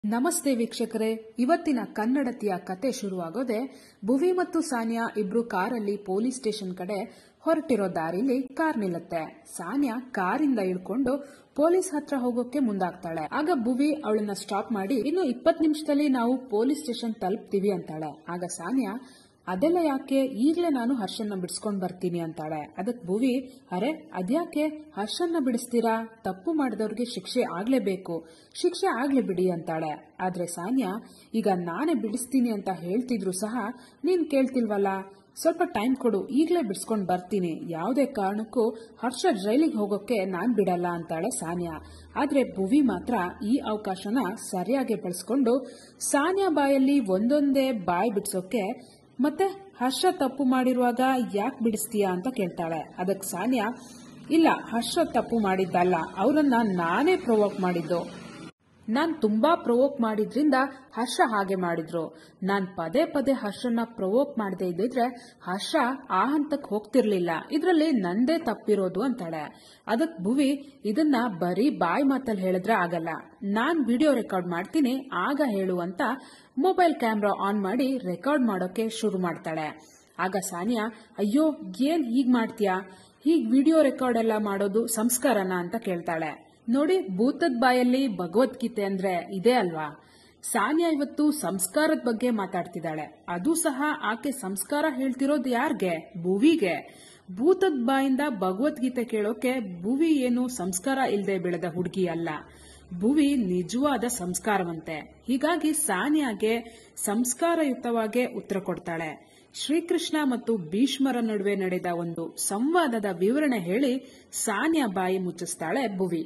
ನಮಸ್ತೆ ವೀಕ್ಷಕರೇ ಇವತ್ತಿನ ಕನ್ನಡತಿಯ ಕತೆ ಶುರುವಾಗೋದೆ ಭುವಿ ಮತ್ತು ಸಾನಿಯಾ ಇಬ್ರು ಕಾರಲ್ಲಿ ಪೊಲೀಸ್ ಸ್ಟೇಷನ್ ಕಡೆ ಹೊರಟಿರೋ ದಾರಿಲಿ ಕಾರ್ ನಿಲ್ಲುತ್ತೆ ಸಾನಿಯಾ ಕಾರಿಂದ ಇಳ್ಕೊಂಡು ಪೊಲೀಸ್ ಹತ್ರ ಹೋಗೋಕೆ ಮುಂದಾಗ್ತಾಳೆ ಆಗ ಭುವಿ ಅವಳನ್ನ ಸ್ಟಾಪ್ ಮಾಡಿ ಇನ್ನು ಇಪ್ಪತ್ ನಿಮಿಷದಲ್ಲಿ ನಾವು ಪೊಲೀಸ್ ಸ್ಟೇಷನ್ ತಲುಪ್ತೀವಿ ಅಂತಾಳೆ ಆಗ ಸಾನಿಯಾ ಅದೆಲ್ಲ ಯಾಕೆ ಈಗ್ಲೇ ನಾನು ಹರ್ಷನ್ನ ಬಿಡಿಸ್ಕೊಂಡ್ ಬರ್ತೀನಿ ಅಂತಾಳೆ ಅದಕ್ ಭುವಿ ಅರೆ ಅದ್ಯಾಕೆ ಹರ್ಷನ್ನ ಬಿಡಿಸ್ತೀರಾ ತಪ್ಪು ಮಾಡಿದವ್ರಿಗೆ ಶಿಕ್ಷೆ ಆಗ್ಲೇಬೇಕು ಶಿಕ್ಷೆ ಆಗ್ಲಿ ಬಿಡಿ ಅಂತಾಳೆ ಆದ್ರೆ ಸಾನ್ಯಾ ಈಗ ನಾನೇ ಬಿಡಿಸ್ತೀನಿ ಅಂತ ಹೇಳ್ತಿದ್ರು ಸಹ ನೀನ್ ಕೇಳ್ತಿಲ್ವಲ್ಲ ಸ್ವಲ್ಪ ಟೈಮ್ ಕೊಡು ಈಗ್ಲೇ ಬಿಡಿಸ್ಕೊಂಡ್ ಬರ್ತೀನಿ ಯಾವುದೇ ಕಾರಣಕ್ಕೂ ಹರ್ಷ ಜೈಲಿಗೆ ಹೋಗೋಕೆ ನಾನ್ ಬಿಡಲ್ಲ ಅಂತಾಳೆ ಸಾನ್ಯಾ ಆದ್ರೆ ಭುವಿ ಮಾತ್ರ ಈ ಅವಕಾಶನ ಸರಿಯಾಗಿ ಬಳಸ್ಕೊಂಡು ಸಾನ್ಯಾ ಬಾಯಲ್ಲಿ ಒಂದೊಂದೇ ಬಾಯ್ ಬಿಡ್ಸೋಕೆ ಮತ್ತೆ ಹರ್ಷ ತಪ್ಪು ಮಾಡಿರುವಾಗ ಯಾಕೆ ಬಿಡಿಸ್ತೀಯಾ ಅಂತ ಕೇಳ್ತಾಳೆ ಅದಕ್ಕೆ ಸಾನ್ಯಾ ಇಲ್ಲ ಹರ್ಷ ತಪ್ಪು ಮಾಡಿದ್ದಲ್ಲ ಅವರನ್ನ ನಾನೇ ಪ್ರೊವೋಕ್ ಮಾಡಿದ್ದು ನಾನ್ ತುಂಬಾ ಪ್ರೊವೋಕ್ ಮಾಡಿದ್ರಿಂದ ಹರ್ಷ ಹಾಗೆ ಮಾಡಿದ್ರು ನಾನ್ ಪದೇ ಪದೇ ಹರ್ಷನ ಪ್ರೊವೋಕ್ ಮಾಡದೇ ಇದ್ದಿದ್ರೆ ಹರ್ಷ ಆ ಹಂತಕ್ಕೆ ಹೋಗ್ತಿರ್ಲಿಲ್ಲ ಇದ್ರಲ್ಲಿ ನಂದೇ ತಪ್ಪಿರೋದು ಅಂತಾಳೆ ಅದಕ್ ಭುವಿ ಇದನ್ನ ಬರೀ ಬಾಯ್ ಮಾತಲ್ಲಿ ಹೇಳಿದ್ರೆ ಆಗಲ್ಲ ನಾನ್ ವಿಡಿಯೋ ರೆಕಾರ್ಡ್ ಮಾಡ್ತೀನಿ ಆಗ ಹೇಳು ಅಂತ ಮೊಬೈಲ್ ಕ್ಯಾಮ್ರಾ ಆನ್ ಮಾಡಿ ರೆಕಾರ್ಡ್ ಮಾಡೋಕೆ ಶುರು ಮಾಡ್ತಾಳೆ ಆಗ ಸಾನಿಯಾ ಅಯ್ಯೋ ಏನ್ ಹೀಗ್ ಮಾಡ್ತೀಯಾ ಹೀಗ್ ವಿಡಿಯೋ ರೆಕಾರ್ಡ್ ಎಲ್ಲ ಮಾಡೋದು ಸಂಸ್ಕಾರನ ಅಂತ ಕೇಳ್ತಾಳೆ ನೋಡಿ ಭೂತದ ಬಾಯಲ್ಲಿ ಭಗವದ್ಗೀತೆ ಅಂದ್ರೆ ಇದೇ ಅಲ್ವಾ ಸಾನಿಯಾ ಇವತ್ತು ಸಂಸ್ಕಾರದ ಬಗ್ಗೆ ಮಾತಾಡ್ತಿದ್ದಾಳೆ ಅದು ಸಹ ಆಕೆ ಸಂಸ್ಕಾರ ಹೇಳ್ತಿರೋದು ಯಾರ್ಗೆ ಭುವಿಗೆ ಭೂತದ ಬಾಯಿಂದ ಭಗವದ್ಗೀತೆ ಕೇಳೋಕೆ ಭುವಿ ಏನು ಸಂಸ್ಕಾರ ಇಲ್ಲದೆ ಬೆಳೆದ ಹುಡುಗಿ ಅಲ್ಲ ಭುವಿ ನಿಜವಾದ ಸಂಸ್ಕಾರವಂತೆ ಹೀಗಾಗಿ ಸಾನಿಯಾಗೆ ಸಂಸ್ಕಾರಯುತವಾಗೇ ಉತ್ತರ ಕೊಡ್ತಾಳೆ ಶ್ರೀಕೃಷ್ಣ ಮತ್ತು ಭೀಷ್ಮರ ನಡುವೆ ನಡೆದ ಒಂದು ಸಂವಾದದ ವಿವರಣೆ ಹೇಳಿ ಸಾನ್ಯಾ ಬಾಯಿ ಮುಚ್ಚಿಸ್ತಾಳೆ ಭುವಿ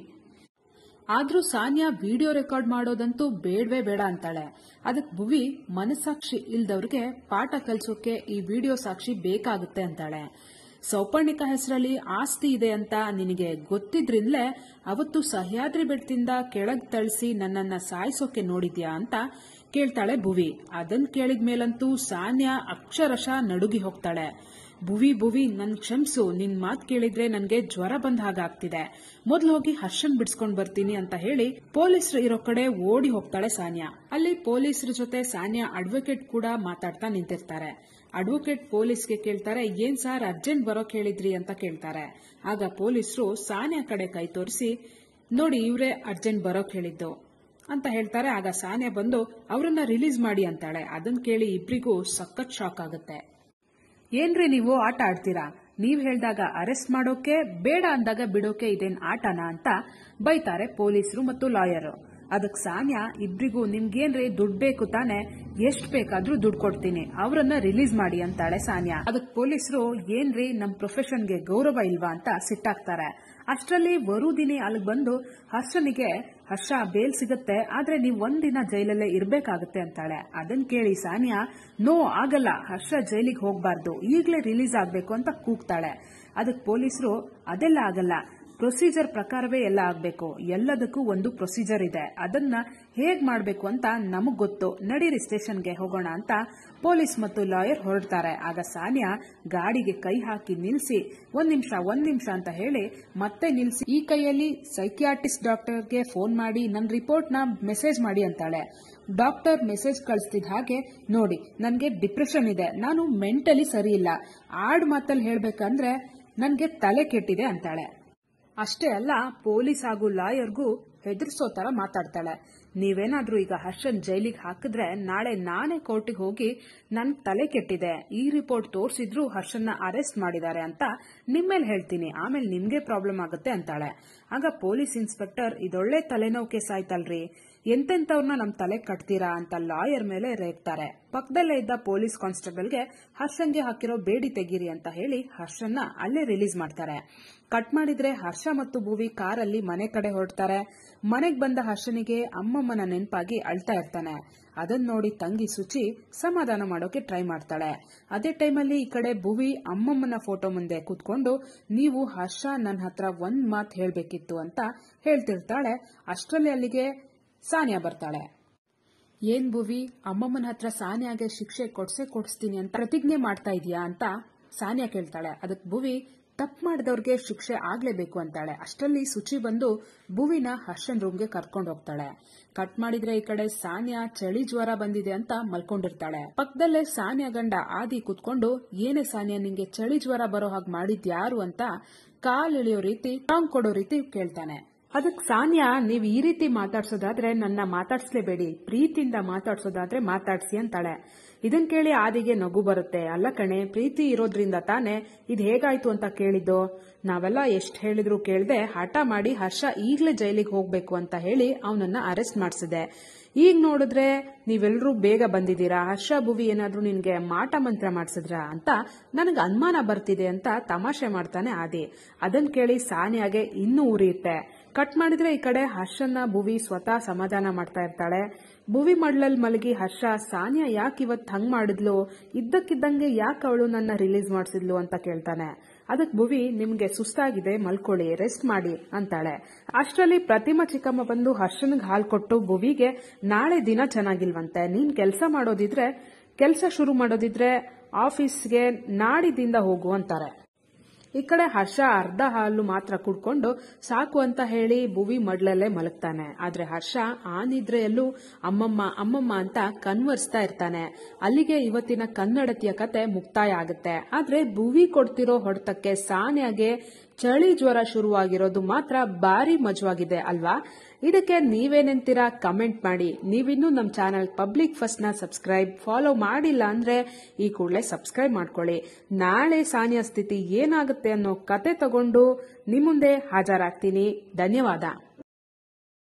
ಆದ್ರೂ ಸಾನ್ಯಾ ವಿಡಿಯೋ ರೆಕಾರ್ಡ್ ಮಾಡೋದಂತೂ ಬೇಡವೇ ಬೇಡ ಅಂತಾಳೆ ಅದಕ್ ಭುವಿ ಮನಸ್ಸಾಕ್ಷಿ ಇಲ್ದವ್ರಿಗೆ ಪಾಠ ಕಲ್ಸೋಕೆ ಈ ವಿಡಿಯೋ ಸಾಕ್ಷಿ ಬೇಕಾಗುತ್ತೆ ಅಂತಾಳೆ ಸೌಪರ್ಣಿಕ ಹೆಸರಲ್ಲಿ ಆಸ್ತಿ ಇದೆ ಅಂತ ನಿನಗೆ ಗೊತ್ತಿದ್ರಿಂದಲೇ ಅವತ್ತು ಸಹ್ಯಾದ್ರಿ ಬೆಟ್ಟದಿಂದ ಕೆಳಗ್ ತಳಿಸಿ ನನ್ನನ್ನ ಸಾಯಿಸೋಕೆ ನೋಡಿದ್ಯಾ ಅಂತ ಕೇಳ್ತಾಳೆ ಭುವಿ ಅದನ್ ಕೇಳಿದ ಮೇಲಂತೂ ಸಾನ್ಯಾ ಅಕ್ಷರಶಃ ನಡುಗಿ ಹೋಗ್ತಾಳೆ ಭುವಿ ಭುವಿ ನನ್ ಕ್ಷಮಿಸು ನಿನ್ ಮಾತ್ ಕೇಳಿದ್ರೆ ನನ್ಗೆ ಜ್ವರ ಬಂದ ಹಾಗಾಗ್ತಿದೆ ಮೊದ್ಲು ಹೋಗಿ ಹರ್ಷನ್ ಬಿಡ್ಸ್ಕೊಂಡ್ ಬರ್ತೀನಿ ಅಂತ ಹೇಳಿ ಪೊಲೀಸರು ಇರೋ ಕಡೆ ಓಡಿ ಹೋಗ್ತಾಳೆ ಸಾನ್ಯಾ ಅಲ್ಲಿ ಪೊಲೀಸರ ಜೊತೆ ಸಾನ್ಯಾ ಅಡ್ವೊಕೇಟ್ ಕೂಡ ಮಾತಾಡ್ತಾ ನಿಂತಿರ್ತಾರೆ ಅಡ್ವೊಕೇಟ್ ಪೊಲೀಸ್ಗೆ ಕೇಳ್ತಾರೆ ಏನ್ ಸರ್ ಅರ್ಜೆಂಟ್ ಬರೋಕ್ ಹೇಳಿದ್ರಿ ಅಂತ ಕೇಳ್ತಾರೆ ಆಗ ಪೊಲೀಸರು ಸಾನ್ಯಾ ಕಡೆ ಕೈ ತೋರಿಸಿ ನೋಡಿ ಇವ್ರೇ ಅರ್ಜೆಂಟ್ ಬರೋಕ್ ಹೇಳಿದ್ದು ಅಂತ ಹೇಳ್ತಾರೆ ಆಗ ಸಾನ್ಯಾ ಬಂದು ಅವರನ್ನ ರಿಲೀಸ್ ಮಾಡಿ ಅಂತಾಳೆ ಅದನ್ ಕೇಳಿ ಇಬ್ರಿಗೂ ಸಖತ್ ಶಾಕ್ ಆಗುತ್ತೆ ಏನ್ರಿ ನೀವು ಆಟ ಆಡ್ತೀರಾ ನೀವ್ ಹೇಳ್ದಾಗ ಅರೆಸ್ಟ್ ಮಾಡೋಕೆ ಬೇಡ ಅಂದಾಗ ಬಿಡೋಕೆ ಇದೇನ್ ಆಟನಾ ಅಂತ ಬೈತಾರೆ ಪೊಲೀಸರು ಮತ್ತು ಲಾಯರ್ ಅದಕ್ ಸಾನ್ಯಾ ಇಬ್ರಿಗೂ ನಿಮ್ಗೇನ್ರಿ ದುಡ್ಡು ಬೇಕು ತಾನೆ ಎಷ್ಟ್ ಬೇಕಾದ್ರೂ ದುಡ್ಡು ಕೊಡ್ತೀನಿ ಅವರನ್ನ ರಿಲೀಸ್ ಮಾಡಿ ಅಂತಾಳೆ ಸಾನ್ಯಾ ಅದಕ್ ಪೊಲೀಸರು ಏನ್ರಿ ನಮ್ ಪ್ರೊಫೆಷನ್ಗೆ ಗೌರವ ಇಲ್ವಾ ಅಂತ ಸಿಟ್ಟಾಗ್ತಾರೆ ಅಷ್ಟರಲ್ಲಿ ವರುದಿನಿ ಅಲ್ಲಿಗೆ ಬಂದು ಹರ್ಷನಿಗೆ ಹರ್ಷ ಬೇಲ್ ಸಿಗುತ್ತೆ ಆದ್ರೆ ನೀವ್ ಒಂದಿನ ಜೈಲಲ್ಲೇ ಇರ್ಬೇಕಾಗತ್ತೆ ಅಂತಾಳೆ ಅದನ್ ಕೇಳಿ ಸಾನಿಯಾ ನೋ ಆಗಲ್ಲ ಹರ್ಷ ಜೈಲಿಗೆ ಹೋಗ್ಬಾರ್ದು ಈಗ್ಲೇ ರಿಲೀಸ್ ಆಗ್ಬೇಕು ಅಂತ ಕೂಗ್ತಾಳೆ ಅದಕ್ ಪೊಲೀಸರು ಅದೆಲ್ಲ ಆಗಲ್ಲ ಪ್ರೊಸೀಜರ್ ಪ್ರಕಾರವೇ ಎಲ್ಲ ಆಗ್ಬೇಕು ಎಲ್ಲದಕ್ಕೂ ಒಂದು ಪ್ರೊಸೀಜರ್ ಇದೆ ಅದನ್ನ ಹೇಗ್ ಮಾಡ್ಬೇಕು ಅಂತ ನಮಗ್ ಗೊತ್ತು ನಡೀರಿ ಸ್ಟೇಷನ್ಗೆ ಹೋಗೋಣ ಅಂತ ಪೊಲೀಸ್ ಮತ್ತು ಲಾಯರ್ ಹೊರಡ್ತಾರೆ ಆಗ ಸಾನಿಯಾ ಗಾಡಿಗೆ ಕೈ ಹಾಕಿ ನಿಲ್ಸಿ ಒಂದ್ ನಿಮಿಷ ಒಂದ್ ನಿಮಿಷ ಅಂತ ಹೇಳಿ ಮತ್ತೆ ನಿಲ್ಸಿ ಈ ಕೈಯಲ್ಲಿ ಸೈಕಿಯಾಟಿಸ್ಟ್ ಡಾಕ್ಟರ್ಗೆ ಫೋನ್ ಮಾಡಿ ನನ್ನ ರಿಪೋರ್ಟ್ ನ ಮೆಸೇಜ್ ಮಾಡಿ ಅಂತಾಳೆ ಡಾಕ್ಟರ್ ಮೆಸೇಜ್ ಕಳಿಸ್ತಿದ್ದ ಹಾಗೆ ನೋಡಿ ನನ್ಗೆ ಡಿಪ್ರೆಷನ್ ಇದೆ ನಾನು ಮೆಂಟಲಿ ಸರಿ ಇಲ್ಲ ಆಡ್ ಮಾತಲ್ಲಿ ಹೇಳ್ಬೇಕಂದ್ರೆ ನನ್ಗೆ ತಲೆ ಕೆಟ್ಟಿದೆ ಅಂತಾಳೆ ಅಷ್ಟೇ ಅಲ್ಲ ಪೊಲೀಸ್ ಹಾಗೂ ಲಾಯರ್ಗೂ ಹೆದರ್ಸೋ ತರ ಮಾತಾಡ್ತಾಳೆ ನೀವೇನಾದ್ರೂ ಈಗ ಹರ್ಷನ್ ಜೈಲಿಗೆ ಹಾಕಿದ್ರೆ ನಾಳೆ ನಾನೇ ಕೋರ್ಟಿಗೆ ಹೋಗಿ ನನ್ ತಲೆ ಕೆಟ್ಟಿದೆ ಈ ರಿಪೋರ್ಟ್ ತೋರಿಸಿದ್ರು ಹರ್ಷನ್ನ ಅರೆಸ್ಟ್ ಮಾಡಿದ್ದಾರೆ ಅಂತ ನಿಮ್ಮೇಲೆ ಹೇಳ್ತೀನಿ ಆಮೇಲೆ ನಿಮ್ಗೆ ಪ್ರಾಬ್ಲಮ್ ಆಗುತ್ತೆ ಅಂತಾಳೆ ಆಗ ಪೊಲೀಸ್ ಇನ್ಸ್ಪೆಕ್ಟರ್ ಇದೊಳ್ಳೆ ತಲೆನೋವು ಕೇಸ್ ಆಯ್ತಲ್ರಿ ಎಂತೆಂತವ್ರನ್ನ ನಮ್ ತಲೆ ಕಟ್ತೀರಾ ಅಂತ ಲಾಯರ್ ಮೇಲೆ ರೇಗ್ತಾರೆ ಪಕ್ಕದಲ್ಲೇ ಇದ್ದ ಪೊಲೀಸ್ ಕಾನ್ಸ್ಟೇಬಲ್ಗೆ ಹರ್ಷನ್ಗೆ ಹಾಕಿರೋ ಬೇಡಿ ತೆಗೀರಿ ಅಂತ ಹೇಳಿ ಹರ್ಷನ್ನ ಅಲ್ಲೇ ರಿಲೀಸ್ ಮಾಡ್ತಾರೆ ಕಟ್ ಮಾಡಿದ್ರೆ ಹರ್ಷ ಮತ್ತು ಭುವಿ ಕಾರಲ್ಲಿ ಮನೆ ಕಡೆ ಹೊರಡ್ತಾರೆ ಮನೆಗ್ ಬಂದ ಹರ್ಷನಿಗೆ ಅಮ್ಮಮ್ಮನ ನೆನಪಾಗಿ ಅಳ್ತಾ ಇರ್ತಾನೆ ಅದನ್ನ ನೋಡಿ ತಂಗಿ ಸುಚಿ ಸಮಾಧಾನ ಮಾಡೋಕೆ ಟ್ರೈ ಮಾಡ್ತಾಳೆ ಅದೇ ಟೈಮಲ್ಲಿ ಈ ಕಡೆ ಭುವಿ ಅಮ್ಮಮ್ಮನ ಫೋಟೋ ಮುಂದೆ ಕೂತ್ಕೊಂಡು ನೀವು ಹರ್ಷ ನನ್ನ ಹತ್ರ ಒಂದ್ ಮಾತ್ ಹೇಳ್ಬೇಕಿತ್ತು ಅಂತ ಹೇಳ್ತಿರ್ತಾಳೆ ಅಷ್ಟರಲ್ಲಿ ಅಲ್ಲಿಗೆ ಸಾನಿಯಾ ಬರ್ತಾಳೆ ಏನ್ ಭುವಿ ಅಮ್ಮಮ್ಮನ ಹತ್ರ ಸಾನಿಯಾಗೆ ಶಿಕ್ಷೆ ಕೊಡ್ಸೇ ಕೊಡಿಸ್ತೀನಿ ಅಂತ ಪ್ರತಿಜ್ಞೆ ಮಾಡ್ತಾ ಇದೀಯಾ ಅಂತ ಸಾನಿಯಾ ಕೇಳ್ತಾಳೆ ಅದಕ್ ಭುವಿ ತಪ್ಪು ಮಾಡಿದವ್ರಿಗೆ ಶಿಕ್ಷೆ ಆಗ್ಲೇಬೇಕು ಅಂತಾಳೆ ಅಷ್ಟರಲ್ಲಿ ಸುಚಿ ಬಂದು ಭುವಿನ ಹರ್ಷನ್ ರೂಮ್ಗೆ ಕರ್ಕೊಂಡು ಹೋಗ್ತಾಳೆ ಕಟ್ ಮಾಡಿದ್ರೆ ಈ ಕಡೆ ಸಾನ್ಯಾ ಚಳಿ ಜ್ವರ ಬಂದಿದೆ ಅಂತ ಮಲ್ಕೊಂಡಿರ್ತಾಳೆ ಪಕ್ಕದಲ್ಲೇ ಸಾನ್ಯಾ ಗಂಡ ಆದಿ ಕುತ್ಕೊಂಡು ಏನೇ ಸಾನ್ಯಾ ನಿಂಗೆ ಚಳಿ ಜ್ವರ ಬರೋ ಹಾಗೆ ಮಾಡಿದ್ಯಾರು ಅಂತ ಕಾಲ್ ಇಳಿಯೋ ರೀತಿ ಟಾಂಗ್ ಕೊಡೋ ರೀತಿ ಕೇಳ್ತಾನೆ ಅದಕ್ ಸಾನ್ಯಾ ನೀವ್ ಈ ರೀತಿ ಮಾತಾಡ್ಸೋದಾದ್ರೆ ನನ್ನ ಮಾತಾಡ್ಸ್ಲೇಬೇಡಿ ಪ್ರೀತಿಯಿಂದ ಮಾತಾಡ್ಸೋದಾದ್ರೆ ಮಾತಾಡ್ಸಿ ಅಂತಾಳೆ ಇದನ್ ಕೇಳಿ ಆದಿಗೆ ನಗು ಬರುತ್ತೆ ಅಲ್ಲ ಕಣೆ ಪ್ರೀತಿ ಇರೋದ್ರಿಂದ ತಾನೇ ಇದ್ ಹೇಗಾಯ್ತು ಅಂತ ಕೇಳಿದ್ದು ನಾವೆಲ್ಲ ಎಷ್ಟ್ ಹೇಳಿದ್ರು ಕೇಳ್ದೆ ಹಠ ಮಾಡಿ ಹರ್ಷ ಈಗ್ಲೇ ಜೈಲಿಗೆ ಹೋಗ್ಬೇಕು ಅಂತ ಹೇಳಿ ಅವನನ್ನ ಅರೆಸ್ಟ್ ಮಾಡಿಸಿದೆ ಈಗ ನೋಡಿದ್ರೆ ನೀವೆಲ್ಲರೂ ಬೇಗ ಬಂದಿದ್ದೀರಾ ಹರ್ಷ ಭುವಿ ಏನಾದ್ರೂ ನಿನ್ಗೆ ಮಾಟ ಮಂತ್ರ ಮಾಡ್ಸಿದ್ರ ಅಂತ ನನಗೆ ಅನುಮಾನ ಬರ್ತಿದೆ ಅಂತ ತಮಾಷೆ ಮಾಡ್ತಾನೆ ಆದಿ ಅದನ್ ಕೇಳಿ ಸಾನಿಯಾಗೆ ಇನ್ನೂ ಉರಿಯುತ್ತೆ ಕಟ್ ಮಾಡಿದ್ರೆ ಈ ಕಡೆ ಹರ್ಷನ್ನ ಭುವಿ ಸ್ವತಃ ಸಮಾಧಾನ ಮಾಡ್ತಾ ಇರ್ತಾಳೆ ಭುವಿ ಮಡ್ಲಲ್ ಮಲಗಿ ಹರ್ಷ ಸಾನಿಯಾ ಯಾಕೆ ಇವತ್ ಹಂಗ್ ಮಾಡಿದ್ಲು ಇದ್ದಕ್ಕಿದ್ದಂಗೆ ಯಾಕೆ ಅವಳು ನನ್ನ ರಿಲೀಸ್ ಮಾಡಿಸಿದ್ಲು ಅಂತ ಕೇಳ್ತಾನೆ ಅದಕ್ ಭುವಿ ನಿಮ್ಗೆ ಸುಸ್ತಾಗಿದೆ ಮಲ್ಕೊಳ್ಳಿ ರೆಸ್ಟ್ ಮಾಡಿ ಅಂತಾಳೆ ಅಷ್ಟರಲ್ಲಿ ಪ್ರತಿಮಾ ಚಿಕ್ಕಮ್ಮ ಬಂದು ಹರ್ಷನ್ಗ್ ಹಾಲ್ ಕೊಟ್ಟು ಭುವಿಗೆ ನಾಳೆ ದಿನ ಚೆನ್ನಾಗಿಲ್ವಂತೆ ನೀನ್ ಕೆಲಸ ಮಾಡೋದಿದ್ರೆ ಕೆಲಸ ಶುರು ಮಾಡೋದಿದ್ರೆ ಆಫೀಸ್ಗೆ ನಾಡಿದಿಂದ ಹೋಗು ಅಂತಾರೆ ಈ ಕಡೆ ಹರ್ಷ ಅರ್ಧ ಹಾಲು ಮಾತ್ರ ಕುಡ್ಕೊಂಡು ಸಾಕು ಅಂತ ಹೇಳಿ ಭುವಿ ಮಡ್ಲಲ್ಲೇ ಮಲಗ್ತಾನೆ ಆದ್ರೆ ಹರ್ಷ ಆ ನಿದ್ರೆಯಲ್ಲೂ ಅಮ್ಮಮ್ಮ ಅಮ್ಮಮ್ಮ ಅಂತ ಕನ್ವರ್ಸ್ತಾ ಇರ್ತಾನೆ ಅಲ್ಲಿಗೆ ಇವತ್ತಿನ ಕನ್ನಡತಿಯ ಕತೆ ಮುಕ್ತಾಯ ಆಗುತ್ತೆ ಆದ್ರೆ ಭುವಿ ಕೊಡ್ತಿರೋ ಹೊಡೆತಕ್ಕೆ ಸಾನ್ಯಾಗೆ ಚಳಿ ಜ್ವರ ಶುರುವಾಗಿರೋದು ಮಾತ್ರ ಭಾರಿ ಮಜವಾಗಿದೆ ಅಲ್ವಾ ಇದಕ್ಕೆ ನೀವೇನೆಂತೀರಾ ಕಮೆಂಟ್ ಮಾಡಿ ನೀವಿನ್ನೂ ನಮ್ಮ ಚಾನಲ್ ಪಬ್ಲಿಕ್ ಫಸ್ಟ್ ನ ಸಬ್ಸ್ಕ್ರೈಬ್ ಫಾಲೋ ಮಾಡಿಲ್ಲ ಅಂದ್ರೆ ಈ ಕೂಡಲೇ ಸಬ್ಸ್ಕ್ರೈಬ್ ಮಾಡ್ಕೊಳ್ಳಿ ನಾಳೆ ಸಾನಿಯಾ ಸ್ಥಿತಿ ಏನಾಗುತ್ತೆ ಅನ್ನೋ ಕತೆ ತಗೊಂಡು ನಿಮ್ ಮುಂದೆ ಹಾಜರಾಗ್ತೀನಿ ಧನ್ಯವಾದ